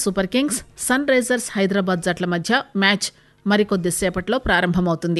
super kings Sunrisers Hyderabad జట్ల మధ్య match మరికొద్ది సేపట్లో ప్రారంభమవుతుంది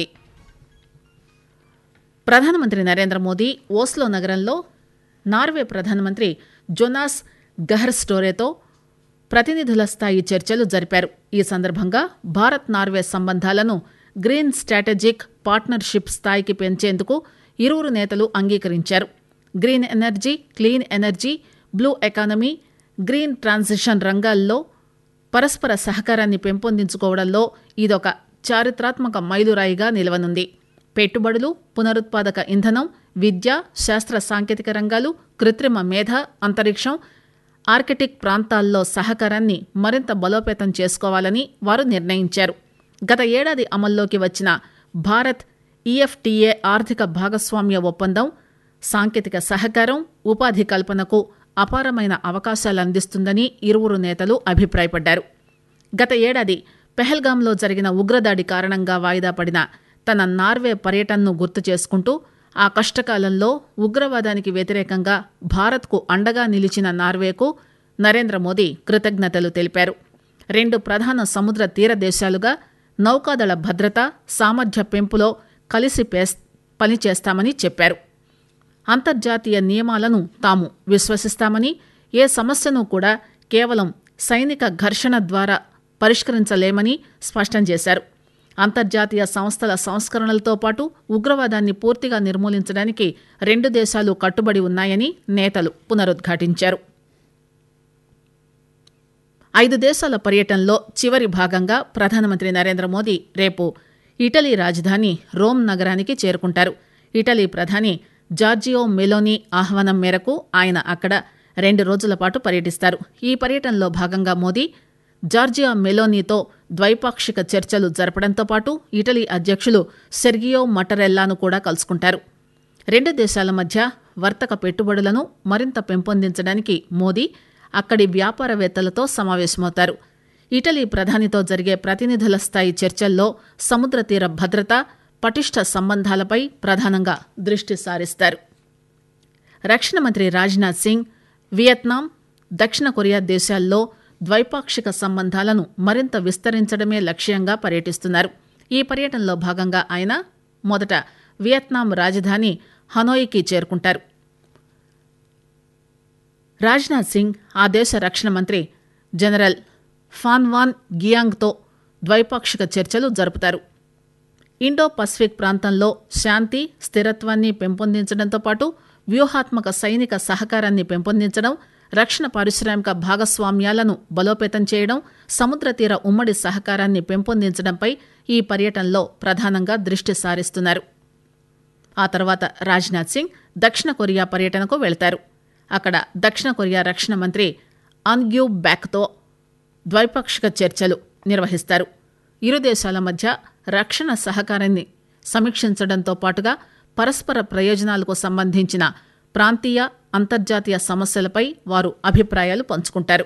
ప్రధానమంత్రి నరేంద్ర మోదీ ఓస్లో నగరంలో నార్వే ప్రధానమంత్రి జొనాస్ గహర్ స్టోరేతో ప్రతినిధుల స్థాయి చర్చలు జరిపారు ఈ సందర్భంగా భారత్ నార్వే సంబంధాలను గ్రీన్ స్ట్రాటజిక్ పార్ట్నర్షిప్ స్థాయికి పెంచేందుకు ఇరువురు నేతలు అంగీకరించారు green energy clean energy blue economy green transition రంగాల్లో పరస్పర సహకారాన్ని పెంపొందించుకోవడంలో ఇదొక చారిత్రాత్మక మైలురాయిగా నిలవనుంది పెట్టుబడులు పునరుత్పాదక ఇంధనం విద్య శాస్త్ర సాంకేతిక రంగాలు కృత్రిమ మేధ అంతరిక్షం ఆర్కిటిక్ ప్రాంతాల్లో సహకారాన్ని మరింత బలోపేతం చేసుకోవాలని వారు నిర్ణయించారు గత ఏడాది అమల్లోకి వచ్చిన భారత్ ఈఎఫ్టీఏ ఆర్థిక భాగస్వామ్య ఒప్పందం సాంకేతిక సహకారం ఉపాధి కల్పనకు అపారమైన అవకాశాలు అందిస్తుందని ఇరువురు నేతలు అభిప్రాయపడ్డారు గత ఏడాది పెహల్గాంలో జరిగిన ఉగ్రదాడి కారణంగా వాయిదా పడిన తన నార్వే పర్యటనను గుర్తు చేసుకుంటూ ఆ కష్టకాలంలో ఉగ్రవాదానికి వ్యతిరేకంగా భారత్కు అండగా నిలిచిన నార్వేకు నరేంద్ర మోదీ కృతజ్ఞతలు తెలిపారు రెండు ప్రధాన సముద్ర తీర దేశాలుగా నౌకాదళ భద్రత సామర్థ్య పెంపులో కలిసి పేస్- పనిచేస్తామని చెప్పారు అంతర్జాతీయ నియమాలను తాము విశ్వసిస్తామని ఏ సమస్యను కూడా కేవలం సైనిక ఘర్షణ ద్వారా పరిష్కరించలేమని స్పష్టం చేశారు అంతర్జాతీయ సంస్థల సంస్కరణలతో పాటు ఉగ్రవాదాన్ని పూర్తిగా నిర్మూలించడానికి రెండు దేశాలు కట్టుబడి ఉన్నాయని నేతలు పునరుద్ఘాటించారు ఐదు దేశాల పర్యటనలో చివరి భాగంగా ప్రధానమంత్రి నరేంద్ర మోదీ రేపు ఇటలీ రాజధాని రోమ్ నగరానికి చేరుకుంటారు ఇటలీ ప్రధాని జార్జియో మెలోని ఆహ్వానం మేరకు ఆయన అక్కడ రెండు రోజుల పాటు పర్యటిస్తారు ఈ పర్యటనలో భాగంగా మోదీ జార్జియా మెలోనీతో ద్వైపాక్షిక చర్చలు జరపడంతో పాటు ఇటలీ అధ్యక్షులు సెర్గియో మటరెల్లాను కూడా కలుసుకుంటారు రెండు దేశాల మధ్య వర్తక పెట్టుబడులను మరింత పెంపొందించడానికి మోదీ అక్కడి వ్యాపారవేత్తలతో సమావేశమవుతారు ఇటలీ ప్రధానితో జరిగే ప్రతినిధుల స్థాయి చర్చల్లో సముద్ర తీర భద్రత పటిష్ట సంబంధాలపై ప్రధానంగా దృష్టి సారిస్తారు రక్షణ మంత్రి రాజ్నాథ్ సింగ్ వియత్నాం దక్షిణ కొరియా దేశాల్లో ద్వైపాక్షిక సంబంధాలను మరింత విస్తరించడమే లక్ష్యంగా పర్యటిస్తున్నారు ఈ పర్యటనలో భాగంగా ఆయన మొదట వియత్నాం రాజధాని హనోయికి చేరుకుంటారు రాజ్నాథ్ సింగ్ ఆ దేశ రక్షణ మంత్రి జనరల్ ఫాన్వాన్ గియాంగ్తో ద్వైపాక్షిక చర్చలు జరుపుతారు ఇండో పసిఫిక్ ప్రాంతంలో శాంతి స్థిరత్వాన్ని పెంపొందించడంతో పాటు వ్యూహాత్మక సైనిక సహకారాన్ని పెంపొందించడం రక్షణ పారిశ్రామిక భాగస్వామ్యాలను బలోపేతం చేయడం సముద్ర తీర ఉమ్మడి సహకారాన్ని పెంపొందించడంపై ఈ పర్యటనలో ప్రధానంగా దృష్టి సారిస్తున్నారు ఆ తర్వాత రాజ్నాథ్ సింగ్ దక్షిణ కొరియా పర్యటనకు వెళతారు అక్కడ దక్షిణ కొరియా రక్షణ మంత్రి అన్గ్యూ బ్యాక్తో ద్వైపాక్షిక చర్చలు నిర్వహిస్తారు ఇరు దేశాల మధ్య రక్షణ సహకారాన్ని సమీక్షించడంతో పాటుగా పరస్పర ప్రయోజనాలకు సంబంధించిన ప్రాంతీయ అంతర్జాతీయ సమస్యలపై వారు అభిప్రాయాలు పంచుకుంటారు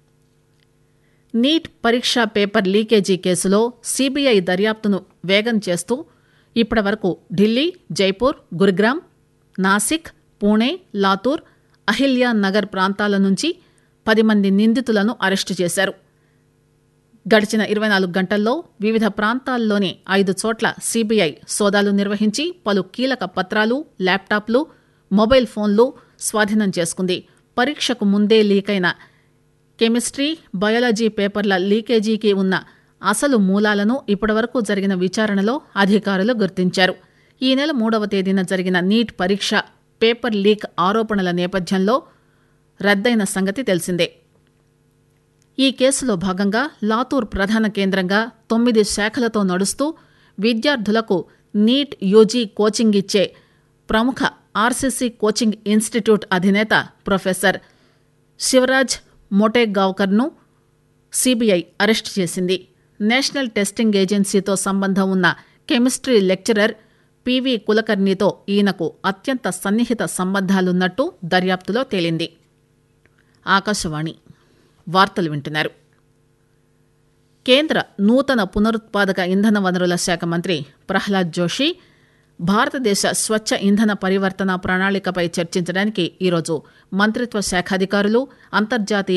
నీట్ పరీక్షా పేపర్ లీకేజీ కేసులో సీబీఐ దర్యాప్తును వేగం చేస్తూ ఇప్పటివరకు ఢిల్లీ జైపూర్ గురుగ్రామ్ నాసిక్ పూణే లాతూర్ అహిల్యా నగర్ ప్రాంతాల నుంచి పది మంది నిందితులను అరెస్టు చేశారు గడిచిన ఇరవై నాలుగు గంటల్లో వివిధ ప్రాంతాల్లోని ఐదు చోట్ల సీబీఐ సోదాలు నిర్వహించి పలు కీలక పత్రాలు ల్యాప్టాప్లు మొబైల్ ఫోన్లు స్వాధీనం చేసుకుంది పరీక్షకు ముందే లీకైన కెమిస్ట్రీ బయాలజీ పేపర్ల లీకేజీకి ఉన్న అసలు మూలాలను ఇప్పటివరకు జరిగిన విచారణలో అధికారులు గుర్తించారు ఈ నెల మూడవ తేదీన జరిగిన నీట్ పరీక్ష పేపర్ లీక్ ఆరోపణల నేపథ్యంలో రద్దయిన సంగతి తెలిసిందే ఈ కేసులో భాగంగా లాతూర్ ప్రధాన కేంద్రంగా తొమ్మిది శాఖలతో నడుస్తూ విద్యార్థులకు నీట్ యూజీ కోచింగ్ ఇచ్చే ప్రముఖ ఆర్సీసీ కోచింగ్ ఇన్స్టిట్యూట్ అధినేత ప్రొఫెసర్ శివరాజ్ మోటేగావ్కర్ను సిబిఐ అరెస్ట్ చేసింది నేషనల్ టెస్టింగ్ ఏజెన్సీతో సంబంధం ఉన్న కెమిస్ట్రీ లెక్చరర్ పివి కులకర్ణితో ఈయనకు అత్యంత సన్నిహిత సంబంధాలున్నట్టు దర్యాప్తులో తేలింది ఆకాశవాణి వార్తలు వింటున్నారు కేంద్ర నూతన పునరుత్పాదక ఇంధన వనరుల శాఖ మంత్రి ప్రహ్లాద్ జోషి భారతదేశ స్వచ్ఛ ఇంధన పరివర్తన ప్రణాళికపై చర్చించడానికి ఈరోజు మంత్రిత్వ శాఖ అధికారులు అంతర్జాతీయ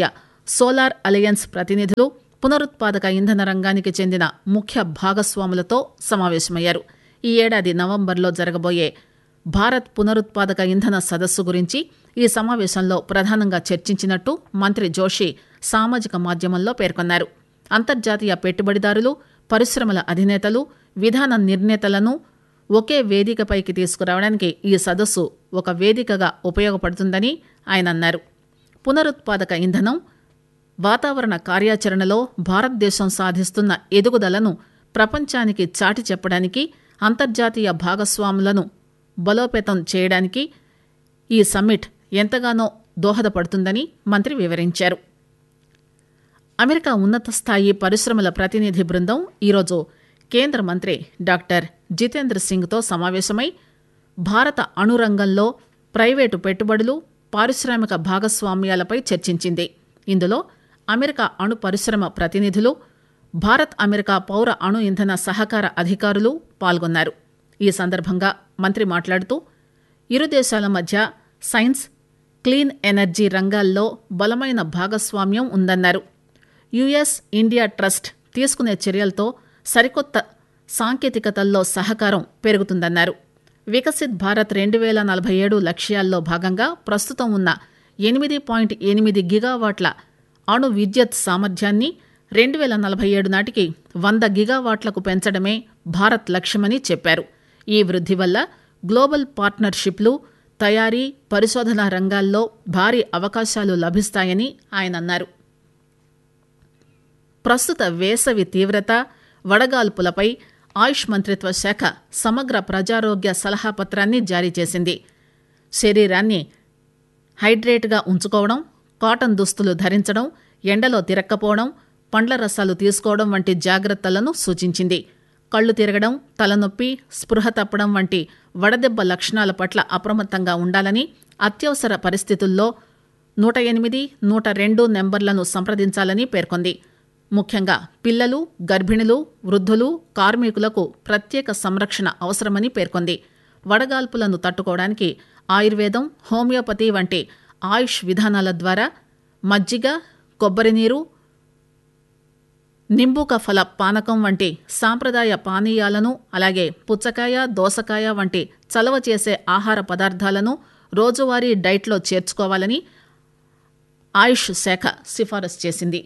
సోలార్ అలయన్స్ ప్రతినిధులు పునరుత్పాదక ఇంధన రంగానికి చెందిన ముఖ్య భాగస్వాములతో సమావేశమయ్యారు ఈ ఏడాది నవంబర్లో జరగబోయే భారత్ పునరుత్పాదక ఇంధన సదస్సు గురించి ఈ సమావేశంలో ప్రధానంగా చర్చించినట్టు మంత్రి జోషి సామాజిక మాధ్యమంలో పేర్కొన్నారు అంతర్జాతీయ పెట్టుబడిదారులు పరిశ్రమల అధినేతలు విధాన నిర్ణేతలను ఒకే వేదికపైకి తీసుకురావడానికి ఈ సదస్సు ఒక వేదికగా ఉపయోగపడుతుందని ఆయన అన్నారు పునరుత్పాదక ఇంధనం వాతావరణ కార్యాచరణలో భారతదేశం సాధిస్తున్న ఎదుగుదలను ప్రపంచానికి చాటి చెప్పడానికి అంతర్జాతీయ భాగస్వాములను బలోపేతం చేయడానికి ఈ సమ్మిట్ ఎంతగానో దోహదపడుతుందని మంత్రి వివరించారు అమెరికా ఉన్నత స్థాయి పరిశ్రమల ప్రతినిధి బృందం ఈరోజు కేంద్ర మంత్రి డాక్టర్ జితేంద్ర సింగ్తో సమావేశమై భారత అణురంగంలో ప్రైవేటు పెట్టుబడులు పారిశ్రామిక భాగస్వామ్యాలపై చర్చించింది ఇందులో అమెరికా అణు పరిశ్రమ ప్రతినిధులు భారత్ అమెరికా పౌర అణు ఇంధన సహకార అధికారులు పాల్గొన్నారు ఈ సందర్భంగా మంత్రి మాట్లాడుతూ ఇరు దేశాల మధ్య సైన్స్ క్లీన్ ఎనర్జీ రంగాల్లో బలమైన భాగస్వామ్యం ఉందన్నారు యుఎస్ ఇండియా ట్రస్ట్ తీసుకునే చర్యలతో సరికొత్త సాంకేతికతల్లో సహకారం పెరుగుతుందన్నారు వికసిత్ భారత్ రెండు వేల నలభై ఏడు లక్ష్యాల్లో భాగంగా ప్రస్తుతం ఉన్న ఎనిమిది పాయింట్ ఎనిమిది గిగావాట్ల అణు విద్యుత్ సామర్థ్యాన్ని రెండు వేల నలభై ఏడు నాటికి వంద గిగావాట్లకు పెంచడమే భారత్ లక్ష్యమని చెప్పారు ఈ వృద్ధి వల్ల గ్లోబల్ పార్ట్నర్షిప్లు తయారీ పరిశోధన రంగాల్లో భారీ అవకాశాలు లభిస్తాయని ఆయన అన్నారు ప్రస్తుత వేసవి తీవ్రత వడగాల్పులపై ఆయుష్ మంత్రిత్వ శాఖ సమగ్ర ప్రజారోగ్య సలహా పత్రాన్ని జారీ చేసింది శరీరాన్ని హైడ్రేట్గా ఉంచుకోవడం కాటన్ దుస్తులు ధరించడం ఎండలో తిరక్కపోవడం పండ్ల రసాలు తీసుకోవడం వంటి జాగ్రత్తలను సూచించింది కళ్ళు తిరగడం తలనొప్పి స్పృహ తప్పడం వంటి వడదెబ్బ లక్షణాల పట్ల అప్రమత్తంగా ఉండాలని అత్యవసర పరిస్థితుల్లో నూట ఎనిమిది నూట రెండు నెంబర్లను సంప్రదించాలని పేర్కొంది ముఖ్యంగా పిల్లలు గర్భిణులు వృద్ధులు కార్మికులకు ప్రత్యేక సంరక్షణ అవసరమని పేర్కొంది వడగాల్పులను తట్టుకోవడానికి ఆయుర్వేదం హోమియోపతి వంటి ఆయుష్ విధానాల ద్వారా మజ్జిగ కొబ్బరి నీరు నింబూక ఫల పానకం వంటి సాంప్రదాయ పానీయాలను అలాగే పుచ్చకాయ దోసకాయ వంటి చలవ చేసే ఆహార పదార్థాలను రోజువారీ డైట్లో చేర్చుకోవాలని ఆయుష్ శాఖ సిఫారసు చేసింది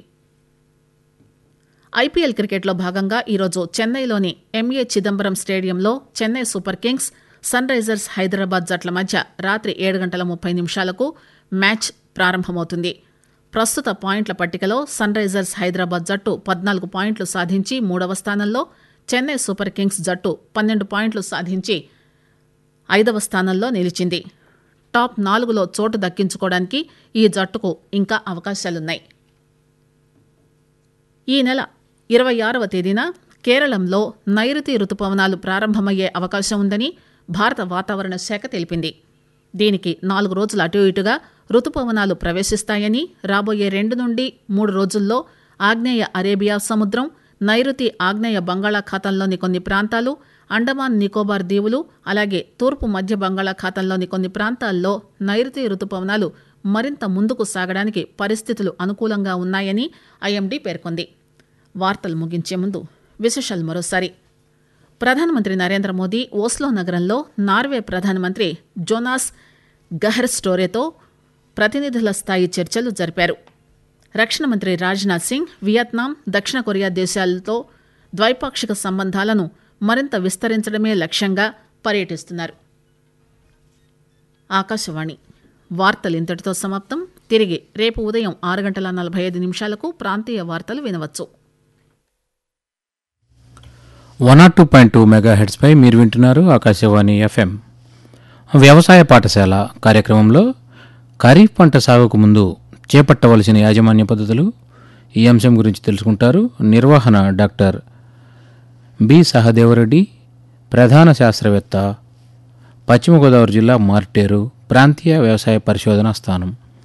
ఐపీఎల్ క్రికెట్లో భాగంగా ఈరోజు చెన్నైలోని ఎంఏ చిదంబరం స్టేడియంలో Chennai super kings Sunrisers Hyderabad జట్ల మధ్య రాత్రి ఏడు గంటల ముప్పై నిమిషాలకు మ్యాచ్ ప్రారంభమవుతుంది ప్రస్తుత పాయింట్ల పట్టికలో సన్ రైజర్స్ హైదరాబాద్ జట్టు పద్నాలుగు పాయింట్లు సాధించి మూడవ స్థానంలో చెన్నై సూపర్ కింగ్స్ జట్టు పన్నెండు పాయింట్లు సాధించి ఐదవ స్థానంలో నిలిచింది టాప్ నాలుగులో చోటు దక్కించుకోవడానికి ఈ జట్టుకు ఇంకా అవకాశాలున్నాయి ఈ నెల ఇరవై ఆరవ తేదీన కేరళంలో నైరుతి రుతుపవనాలు ప్రారంభమయ్యే అవకాశం ఉందని భారత వాతావరణ శాఖ తెలిపింది దీనికి నాలుగు రోజులు అటు ఇటుగా రుతుపవనాలు ప్రవేశిస్తాయని రాబోయే రెండు నుండి మూడు రోజుల్లో ఆగ్నేయ అరేబియా సముద్రం నైరుతి ఆగ్నేయ బంగాళాఖాతంలోని కొన్ని ప్రాంతాలు అండమాన్ నికోబార్ దీవులు అలాగే తూర్పు మధ్య బంగాళాఖాతంలోని కొన్ని ప్రాంతాల్లో నైరుతి రుతుపవనాలు మరింత ముందుకు సాగడానికి పరిస్థితులు అనుకూలంగా ఉన్నాయని ఐఎండీ పేర్కొంది వార్తలు ముగించే ముందు విశేషాలు మరోసారి ప్రధానమంత్రి నరేంద్ర మోదీ ఓస్లో నగరంలో నార్వే ప్రధానమంత్రి జోనాస్ గహర్ స్టోరేతో ప్రతినిధుల స్థాయి చర్చలు జరిపారు రక్షణ మంత్రి రాజ్నాథ్ సింగ్ వియత్నాం దక్షిణ కొరియా దేశాలతో ద్వైపాక్షిక సంబంధాలను మరింత విస్తరించడమే లక్ష్యంగా పర్యటిస్తున్నారు ఆకాశవాణి వార్తలు ఇంతటితో సమాప్తం తిరిగి రేపు ఉదయం ఆరు గంటల నలభై ఐదు నిమిషాలకు ప్రాంతీయ వార్తలు వినవచ్చు one nought two point two మెగా హెడ్స్పై మీరు వింటున్నారు ఆకాశవాణి ఎఫ్ఎం వ్యవసాయ పాఠశాల కార్యక్రమంలో ఖరీఫ్ పంట సాగుకు ముందు చేపట్టవలసిన యాజమాన్య పద్ధతులు ఈ అంశం గురించి తెలుసుకుంటారు నిర్వహణ డాక్టర్ బి సహదేవరెడ్డి ప్రధాన శాస్త్రవేత్త పశ్చిమ గోదావరి జిల్లా మార్టేరు ప్రాంతీయ వ్యవసాయ పరిశోధనా స్థానం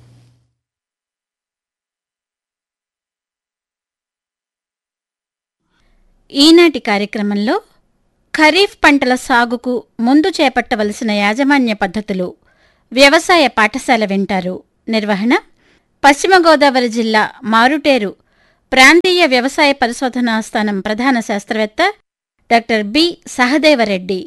ఈనాటి కార్యక్రమంలో ఖరీఫ్ పంటల సాగుకు ముందు చేపట్టవలసిన యాజమాన్య పద్ధతులు వ్యవసాయ పాఠశాల వింటారు నిర్వహణ పశ్చిమ గోదావరి జిల్లా మారుటేరు ప్రాంతీయ వ్యవసాయ పరిశోధనా స్థానం ప్రధాన శాస్త్రవేత్త డాక్టర్ బి సహదేవరెడ్డి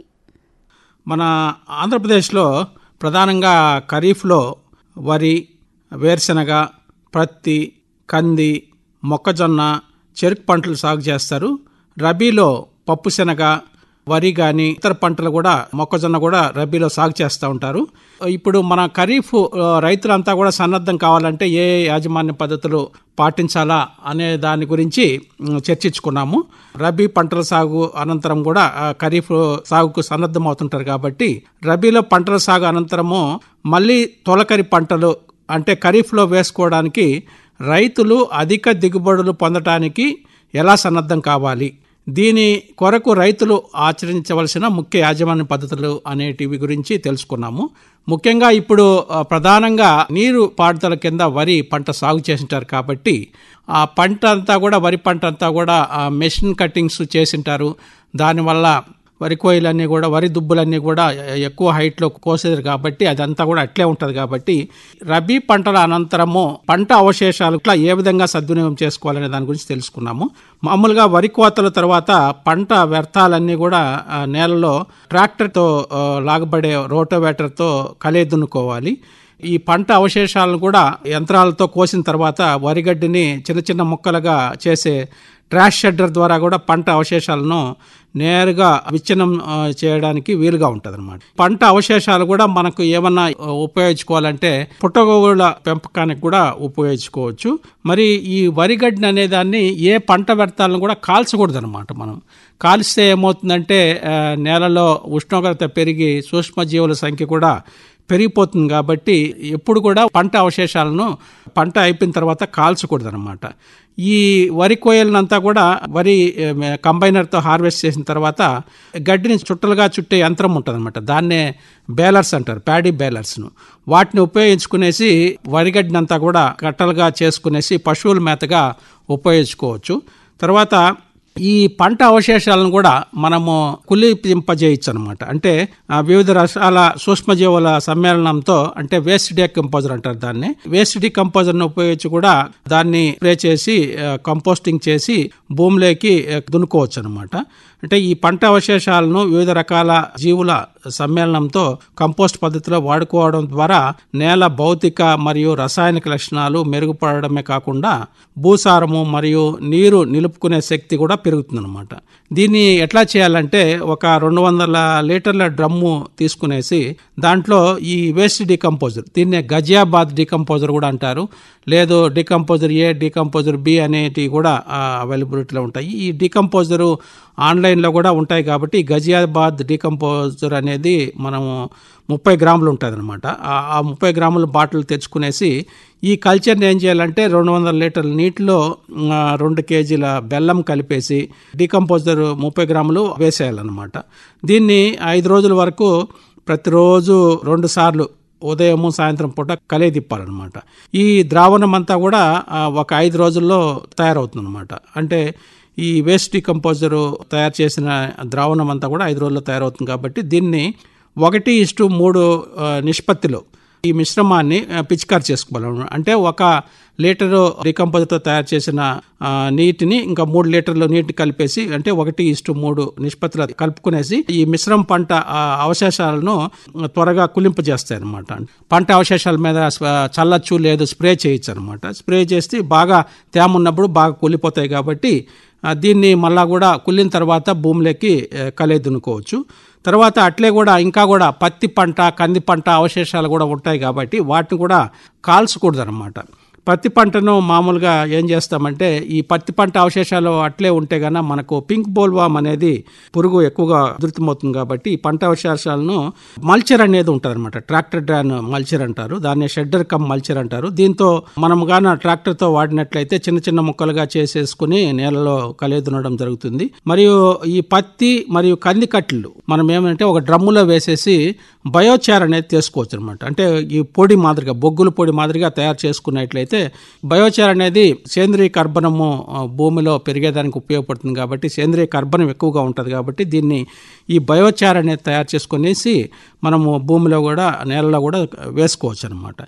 మన ఆంధ్రప్రదేశ్లో ప్రధానంగా ఖరీఫ్లో వరి వేరుశనగ ప్రత్తి కంది మొక్కజొన్న చెరుకు పంటలు సాగు చేస్తారు రబీలో పప్పు శనగ వరి కానీ ఇతర పంటలు కూడా మొక్కజొన్న కూడా రబీలో సాగు చేస్తూ ఉంటారు ఇప్పుడు మన ఖరీఫ్ ఆ, రైతులంతా కూడా సన్నద్ధం కావాలంటే ఏ యాజమాన్య పద్ధతులు పాటించాలా అనే దాని గురించి ఉమ్, చర్చించుకున్నాము రబీ పంటల సాగు అనంతరం కూడా ఆ, ఖరీఫ్ సాగుకు సన్నద్ధం అవుతుంటారు కాబట్టి రబీలో పంటల సాగు అనంతరము మళ్ళీ తొలకరి పంటలు అంటే ఖరీఫ్లో వేసుకోవడానికి రైతులు అధిక దిగుబడులు పొందటానికి ఎలా సన్నద్ధం కావాలి దీని కొరకు రైతులు ఆచరించవలసిన ముఖ్య యాజమాన్య పద్ధతులు అనేటివి గురించి తెలుసుకున్నాము ముఖ్యంగా ఇప్పుడు ఆ, ప్రధానంగా నీరు పారుదల కింద వరి పంట సాగు చేసింటారు కాబట్టి ఆ పంట అంతా కూడా వరి పంట అంతా కూడా ఆ, మెషిన్ కటింగ్స్ చేసింటారు దానివల్ల వరి కోయిలన్నీ కూడా వరి దుబ్బులన్నీ కూడా ఎక్కువ హైట్లో కోసేది కాబట్టి అదంతా కూడా అట్లే ఉంటుంది కాబట్టి రబీ పంటల అనంతరము పంట అవశేషాలు ఇట్లా ఏ విధంగా సద్వినియోగం చేసుకోవాలనే దాని గురించి తెలుసుకున్నాము మామూలుగా వరి కోతల తర్వాత పంట వ్యర్థాలన్నీ కూడా ఆ, నేలలో ట్రాక్టర్తో ఆ, లాగబడే రోటోవేటర్తో కలే దున్నుకోవాలి ఈ పంట అవశేషాలను కూడా యంత్రాలతో కోసిన తర్వాత వరిగడ్డిని చిన్న చిన్న ముక్కలుగా చేసే ట్రాష్ షెడ్డర్ ద్వారా కూడా పంట అవశేషాలను నేరుగా విచ్ఛిన్నం ఆ, చేయడానికి వీలుగా ఉంటుంది పంట అవశేషాలు కూడా మనకు ఏమన్నా ఆ, ఉపయోగించుకోవాలంటే పుట్టగోగుల పెంపకానికి కూడా ఉపయోగించుకోవచ్చు మరి ఈ వరిగడ్డిని అనే దాన్ని ఏ పంట వ్యర్థాలను కూడా కాల్చకూడదు అనమాట మనం కాల్స్తే ఏమవుతుందంటే ఆ, నేలలో ఉష్ణోగ్రత పెరిగి సూక్ష్మజీవుల సంఖ్య కూడా పెరిగిపోతుంది కాబట్టి ఎప్పుడు కూడా పంట అవశేషాలను పంట అయిపోయిన తర్వాత కాల్చకూడదు అనమాట ఈ వరి కోయలనంతా కూడా వరి ఏం, కంబైనర్తో హార్వెస్ట్ చేసిన తర్వాత గడ్డిని చుట్టలుగా చుట్టే యంత్రం ఉంటుంది అనమాట దాన్నే బేలర్స్ అంటారు ప్యాడీ బేలర్స్ను వాటిని ఉపయోగించుకునేసి వరిగడ్డిని అంతా కూడా కట్టలుగా చేసుకునేసి పశువుల మేతగా ఉపయోగించుకోవచ్చు తర్వాత ఈ పంట అవశేషాలను కూడా మనము కులింపజేయచ్చు అనమాట అంటే ఆ, వివిధ రసాల సూక్ష్మజీవుల సమ్మేళనంతో అంటే వేస్ట్ డీకంపోజర్ అంటారు దాన్ని వేస్ట్ డీకంపోజర్ని ఉపయోగించి కూడా దాన్ని స్ప్రే చేసి ఆ, కంపోస్టింగ్ చేసి భూమిలోకి ఆ, దున్నుకోవచ్చు అనమాట అంటే ఈ పంట అవశేషాలను వివిధ రకాల జీవుల సమ్మేళనంతో కంపోస్ట్ పద్ధతిలో వాడుకోవడం ద్వారా నేల భౌతిక మరియు రసాయనిక లక్షణాలు మెరుగుపడడమే కాకుండా భూసారము మరియు నీరు నిలుపుకునే శక్తి కూడా పెరుగుతుందన్నమాట దీన్ని ఎట్లా చేయాలంటే ఒక రెండు వందల లీటర్ల డ్రమ్ము తీసుకునేసి దాంట్లో ఈ వేస్ట్ డికంపోజర్ దీన్నే గజియాబాద్ డికంపోజర్ కూడా అంటారు లేదు డికంపోజర్ ఏ డికంపోజర్ బి అనేటివి కూడా అవైలబిలిటీలో ఉంటాయి ఈ డికంపోజరు ఆన్లైన్లో కూడా ఉంటాయి కాబట్టి గజియాబాద్ డికంపోజర్ అనేది మనము ముప్పై గ్రాములు ఉంటుంది అనమాట ఆ ముప్పై గ్రాముల బాటిల్ తెచ్చుకునేసి ఈ కల్చర్ని ఏం చేయాలంటే రెండు వందల లీటర్ల నీటిలో ఆ, రెండు కేజీల బెల్లం కలిపేసి డికంపోజర్ ముప్పై గ్రాములు వేసేయాలన్నమాట దీన్ని ఐదు రోజుల వరకు ప్రతిరోజు రెండు సార్లు ఉదయము సాయంత్రం పూట కలే తిప్పాలన్నమాట ఈ ద్రావణం అంతా కూడా ఆ, ఒక ఐదు రోజుల్లో తయారవుతుంది అనమాట అంటే ఈ వేస్ట్ డికంపోజర్ తయారు చేసిన ద్రావణం అంతా కూడా ఐదు రోజుల్లో తయారవుతుంది కాబట్టి దీన్ని ఒకటి ఇష్టు మూడు ఆ, నిష్పత్తిలో ఈ మిశ్రమాన్ని ఆ, పిచికారి చేసుకోవాలి అంటే ఒక లీటరు డికంపోజర్తో తయారు చేసిన ఆ, నీటిని ఇంకా మూడు లీటర్లు నీటి కలిపేసి అంటే ఒకటి ఇష్టు మూడు నిష్పత్తిలో కలుపుకునేసి ఈ మిశ్రమ పంట ఆ, అవశేషాలను త్వరగా కులింపజేస్తాయి అనమాట పంట అవశేషాల మీద స్వ- చల్లచ్చు లేదు స్ప్రే చేయొచ్చు అనమాట స్ప్రే చేస్తే బాగా తేమ ఉన్నప్పుడు బాగా కూలిపోతాయి కాబట్టి ఆ, దీన్ని మళ్ళా కూడా కుళ్ళిన తర్వాత భూమిలోకి ఆ, కలే దున్నుకోవచ్చు తర్వాత అట్లే కూడా ఇంకా కూడా పత్తి పంట కంది పంట అవశేషాలు కూడా ఉంటాయి కాబట్టి వాటిని కూడా కాల్చకూడదు అనమాట పత్తి పంటను మామూలుగా ఏం చేస్తామంటే ఈ పత్తి పంట అవశేషాలు అట్లే ఉంటే గన మనకు పింక్ బోల్వామ్ అనేది పురుగు ఎక్కువగా ఉధృతమవుతుంది కాబట్టి ఈ పంట అవశేషాలను మల్చర్ అనేది ఉంటుంది అనమాట ట్రాక్టర్ డ్రాన్ మల్చర్ అంటారు దాన్ని షెడ్డర్ కమ్ మల్చర్ అంటారు దీంతో మనం గాన ట్రాక్టర్తో వాడినట్లయితే చిన్న చిన్న ముక్కలుగా చేసేసుకుని నేలలో కలిదునడం జరుగుతుంది మరియు ఈ పత్తి మరియు కంది కట్టెలు మనం ఏమంటే ఒక డ్రమ్ములో వేసేసి బయోచార్ అనేది తీసుకోవచ్చు అనమాట అంటే ఈ పొడి మాదిరిగా బొగ్గుల పొడి మాదిరిగా తయారు చేసుకున్నట్లయితే బయోచార్ అనేది సేంద్రియ కర్బనము ఆ, భూమిలో పెరిగేదానికి ఉపయోగపడుతుంది కాబట్టి సేంద్రియ కర్బనం ఎక్కువగా ఉంటుంది కాబట్టి దీన్ని ఈ బయోచార్ అనేది తయారు చేసుకునేసి మనము భూమిలో కూడా నేలలో కూడా వేసుకోవచ్చు అనమాట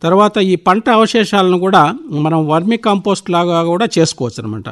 తర్వాత ఈ పంట అవశేషాలను కూడా మనం వర్మి కాంపోస్ట్ లాగా కూడా చేసుకోవచ్చు అనమాట